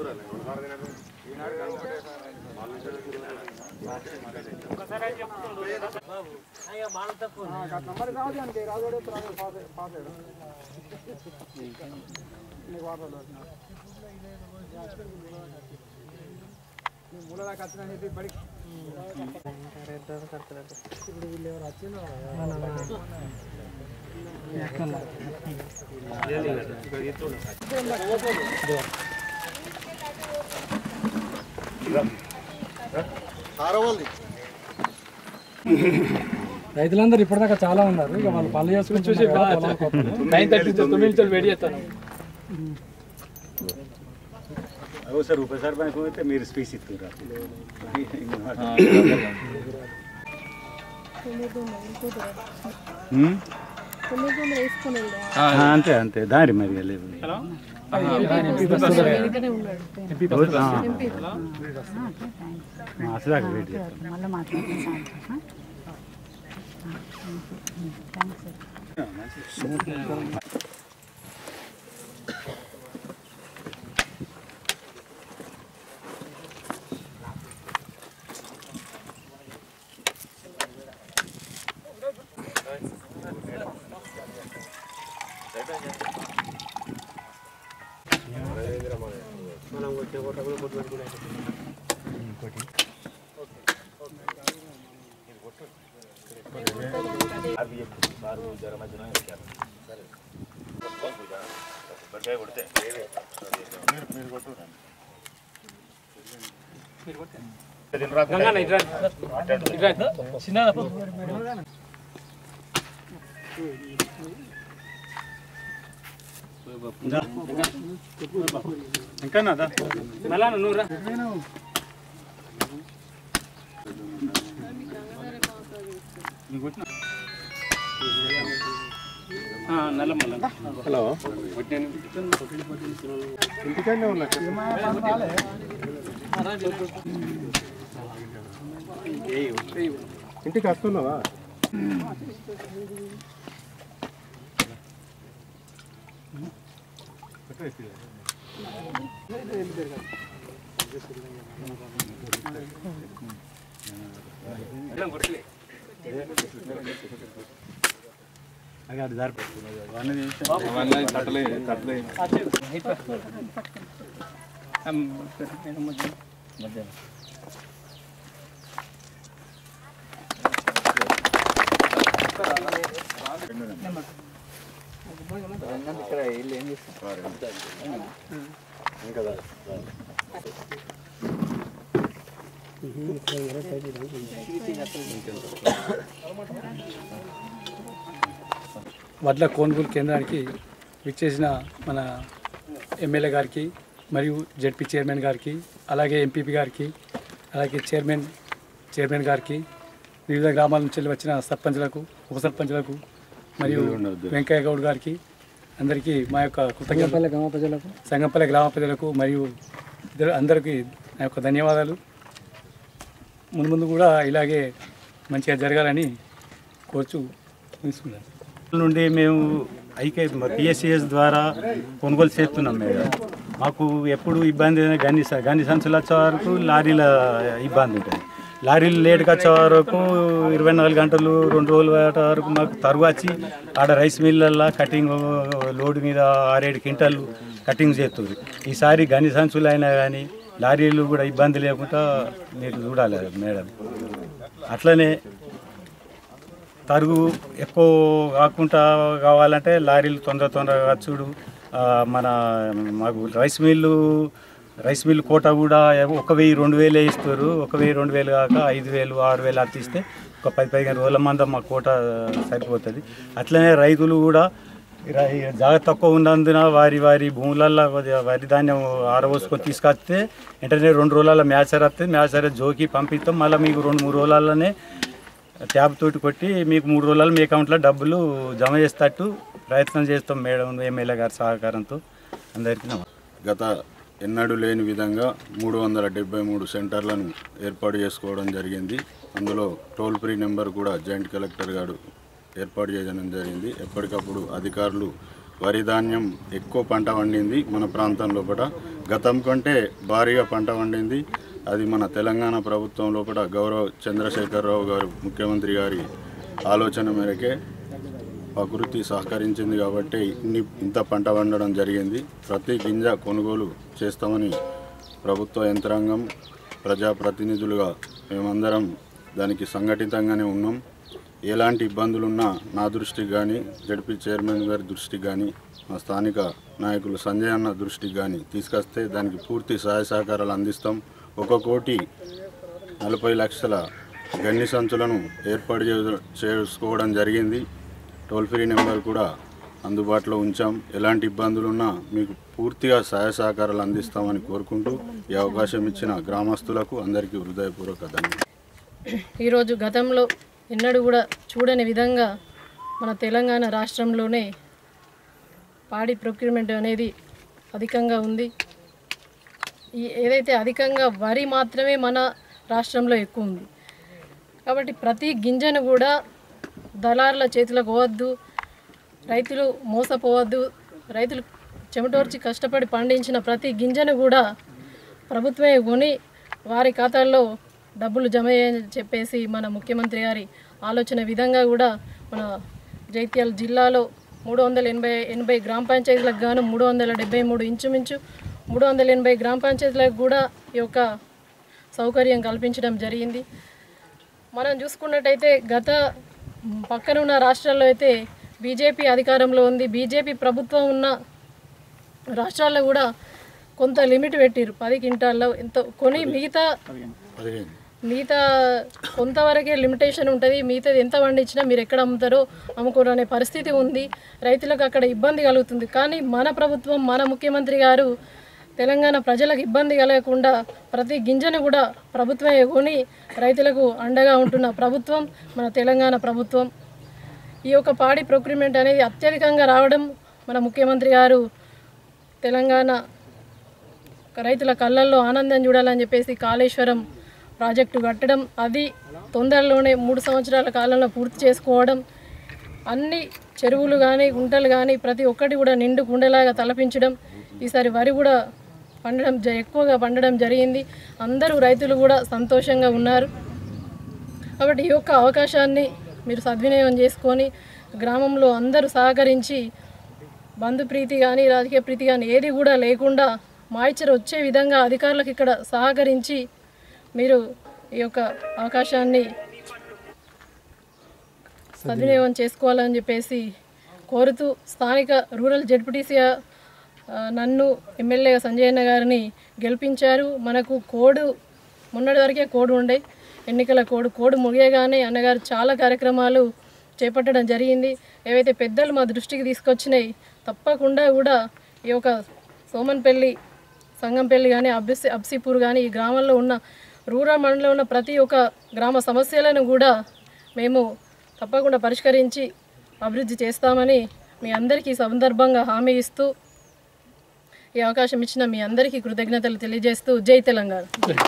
మరి రాదు అంటే రాదు పాస్ పాస్ అయ్యాడు నీకు వాటర్ మూల దాకా వచ్చిన చెప్పి బడి ఇప్పుడు వీళ్ళు ఎవరు వచ్చిందో రైతులందరూ ఇప్పటిదాకా చాలా ఉన్నారు ఇక వాళ్ళు పనులు చేసుకుని చూసి నైన్ థర్టీ తొమ్మిది నిమిషాలు వెయిట్ చేస్తాను అదో సార్ ఉప సర్పంచ్ పోతే మీరు స్పీచ్ ఇస్తున్నారు హ్మ్? ఆ, అంతే అంతే దారి మరి లేదు అసలు వెయిట్ చేస్తాం మళ్ళీ మాట్లాడుతున్నాం ఇంకా నాదా హలో ఇంటికన్నా ఉన్నా ఇంటికి వస్తున్నావా అదే అది దారి వడ్ల కొనుగోలు కేంద్రానికి విచ్చేసిన మన ఎమ్మెల్యే గారికి మరియు జెడ్పీ చైర్మన్ గారికి అలాగే ఎంపీపీ గారికి అలాగే చైర్మన్ చైర్మన్ గారికి వివిధ గ్రామాల నుంచి వచ్చిన సర్పంచ్లకు ఉప సర్పంచ్లకు మరియు వెంకయ్య గౌడ్ గారికి అందరికీ మా యొక్క కృతజ్ఞతలు గ్రామ ప్రజలకు సంగంపల్లి గ్రామ ప్రజలకు మరియు ఇద్దరు అందరికీ నా యొక్క ధన్యవాదాలు ముందు ముందు కూడా ఇలాగే మంచిగా జరగాలని కోరుచు తీసుకున్నాను నుండి మేము ఐకే పిఎస్సిఎస్ ద్వారా కొనుగోలు చేస్తున్నాం మేడం మాకు ఎప్పుడు ఇబ్బంది అయినా గన్ని స- గన్ని సంచులు వచ్చే వరకు లారీల ఇబ్బంది ఉంటుంది లారీలు లేట్గా వచ్చే వరకు ఇరవై నాలుగు గంటలు రెండు రోజులు అయ్యే వరకు మాకు తరువు వచ్చి ఆడ రైస్ మిల్లల్లో కటింగ్ లోడ్ మీద ఆరేడు క్వింటాలు కటింగ్ చేస్తుంది ఈసారి గని సంచులు అయినా కానీ లారీలు కూడా ఇబ్బంది లేకుండా మీరు చూడాలి మేడం అట్లనే తరుగు ఎక్కువ కాకుండా కావాలంటే లారీలు తొందర తొందరగా వచ్చుడు ఆ, మన మాకు రైస్ మిల్లు రైస్ మిల్లు కోట కూడా ఒక వెయ్యి రెండు వేలే ఇస్తారు ఒక వెయ్యి రెండు వేలు కాక ఐదు వేలు ఆరు వేలు అట్లా ఇస్తే ఒక పది పదిహేను రోజుల మందం మా కోట సరిపోతుంది అట్లనే రైతులు కూడా ర- జాగ తక్కువ ఉన్నందున వారి వారి భూములల్లో కొద్దిగా వరి ధాన్యం ఆరబోసుకొని తీసుకొస్తే వెంటనే రెండు రోజుల మ్యాచర్ వస్తే మ్యాచర్ జోకి పంపిస్తాం మళ్ళీ మీకు రెండు మూడు రోజులలోనే ట్యాబ్ తోటి కొట్టి మీకు మూడు రోజులు మీ అకౌంట్లో డబ్బులు జమ చేసేటట్టు ప్రయత్నం చేస్తాం మేడం ఎమ్మెల్యే గారి సహకారంతో అందరికీ నమస్కారం గత ఎన్నడూ లేని విధంగా మూడు వందల డెబ్బై మూడు సెంటర్లను ఏర్పాటు చేసుకోవడం జరిగింది అందులో టోల్ ఫ్రీ నెంబర్ కూడా జాయింట్ కలెక్టర్ గారు ఏర్పాటు చేయడం జరిగింది ఎప్పటికప్పుడు అధికారులు వరి ధాన్యం ఎక్కువ పంట పండింది మన ప్రాంతం లోపల గతం కంటే భారీగా పంట పండింది అది మన తెలంగాణ ప్రభుత్వం లోపల గౌరవ చంద్రశేఖరరావు గారు ముఖ్యమంత్రి గారి ఆలోచన మేరకే ప్రకృతి సహకరించింది కాబట్టి ఇన్ని ఇంత పంట పండడం జరిగింది ప్రతి గింజ కొనుగోలు చేస్తామని ప్రభుత్వ యంత్రాంగం ప్రజాప్రతినిధులుగా మేమందరం దానికి సంఘటితంగానే ఉన్నాం ఎలాంటి ఇబ్బందులున్నా నా దృష్టికి కానీ జడ్పీ చైర్మన్ గారి దృష్టికి కానీ మా స్థానిక నాయకులు సంజయ్ అన్న దృష్టికి కానీ తీసుకొస్తే దానికి పూర్తి సహాయ సహకారాలు అందిస్తాం ఒక కోటి నలభై లక్షల గన్ని సంచులను ఏర్పాటు చే- చేసుకోవడం జరిగింది టోల్ ఫ్రీ నెంబర్ కూడా అందుబాటులో ఉంచాం ఎలాంటి ఇబ్బందులున్నా మీకు పూర్తిగా సహాయ సహకారాలు అందిస్తామని కోరుకుంటూ ఈ అవకాశం ఇచ్చిన గ్రామస్తులకు అందరికీ హృదయపూర్వక ధన్యవాదాలు ఈరోజు గతంలో ఎన్నడూ కూడా చూడని విధంగా మన తెలంగాణ రాష్ట్రంలోనే పాడి ప్రొక్యూర్మెంట్ అనేది అధికంగా ఉంది ఈ ఏదైతే అధికంగా వరి మాత్రమే మన రాష్ట్రంలో ఎక్కువ ఉంది కాబట్టి ప్రతి గింజను కూడా దళారుల చేతులకు పోవద్దు రైతులు మోసపోవద్దు రైతులు చెమటోర్చి కష్టపడి పండించిన ప్రతి గింజను కూడా ప్రభుత్వమే కొని వారి ఖాతాల్లో డబ్బులు జమ చేయని చెప్పేసి మన ముఖ్యమంత్రి గారి ఆలోచన విధంగా కూడా మన జైత్యాల జిల్లాలో మూడు వందల ఎనభై ఎనభై గ్రామ పంచాయతీలకు గాను మూడు వందల డెబ్బై మూడు ఇంచుమించు మూడు వందల ఎనభై గ్రామ పంచాయతీలకు కూడా ఈ యొక్క సౌకర్యం కల్పించడం జరిగింది మనం చూసుకున్నట్టయితే గత మ్, పక్కన ఉన్న రాష్ట్రాల్లో అయితే బీజేపీ అధికారంలో ఉంది బీజేపీ ప్రభుత్వం ఉన్న రాష్ట్రాల్లో కూడా కొంత లిమిట్ పెట్టిరు పది క్వింటాల్లో ఎంత కొని మిగతా పదిహేను మిగతా కొంతవరకే లిమిటేషన్ ఉంటుంది మిగతాది ఎంత పండించినా మీరు ఎక్కడ అమ్ముతారో అమ్ముకోరు అనే పరిస్థితి ఉంది రైతులకు అక్కడ ఇబ్బంది కలుగుతుంది కానీ మన ప్రభుత్వం మన ముఖ్యమంత్రి గారు తెలంగాణ ప్రజలకు ఇబ్బంది కలగకుండా ప్రతి గింజను కూడా ప్రభుత్వమే కొని రైతులకు అండగా ఉంటున్న ప్రభుత్వం మన తెలంగాణ ప్రభుత్వం ఈ యొక్క పాడి ప్రొక్యూర్మెంట్ అనేది అత్యధికంగా రావడం మన ముఖ్యమంత్రి గారు తెలంగాణ రైతుల కళ్ళల్లో ఆనందం చూడాలని చెప్పేసి కాళేశ్వరం ప్రాజెక్టు కట్టడం అది తొందరలోనే మూడు సంవత్సరాల కాలంలో పూర్తి చేసుకోవడం అన్ని చెరువులు కానీ గుంటలు కానీ ప్రతి ఒక్కటి కూడా నిండు కుండలాగా తలపించడం ఈసారి వరి కూడా పండడం జ- ఎక్కువగా పండడం జరిగింది అందరూ రైతులు కూడా సంతోషంగా ఉన్నారు కాబట్టి ఈ యొక్క అవకాశాన్ని మీరు సద్వినియోగం చేసుకొని గ్రామంలో అందరూ సహకరించి బంధుప్రీతి కానీ రాజకీయ ప్రీతి కానీ ఏది కూడా లేకుండా మాయిచర్ వచ్చే విధంగా అధికారులకు ఇక్కడ సహకరించి మీరు ఈ యొక్క అవకాశాన్ని సద్వినియోగం చేసుకోవాలని చెప్పేసి కోరుతూ స్థానిక రూరల్ జడ్పీటీసీగా నన్ను ఎమ్మెల్యేగా సంజయన్న గారిని గెలిపించారు మనకు కోడ్ మొన్నటి వరకే కోడ్ ఉండే ఎన్నికల కోడ్ కోడ్ ముగియగానే అన్నగారు చాలా కార్యక్రమాలు చేపట్టడం జరిగింది ఏవైతే పెద్దలు మా దృష్టికి తీసుకొచ్చినాయి తప్పకుండా కూడా ఈ యొక్క సోమన్పల్లి సంగంపల్లి కానీ అబ్సి అబ్సిపూర్ కానీ ఈ గ్రామంలో ఉన్న రూరల్ మండలంలో ఉన్న ప్రతి ఒక్క గ్రామ సమస్యలను కూడా మేము తప్పకుండా పరిష్కరించి అభివృద్ధి చేస్తామని మీ అందరికీ ఈ సందర్భంగా హామీ ఇస్తూ ఈ అవకాశం ఇచ్చిన మీ అందరికీ కృతజ్ఞతలు తెలియజేస్తూ జై తెలంగాణ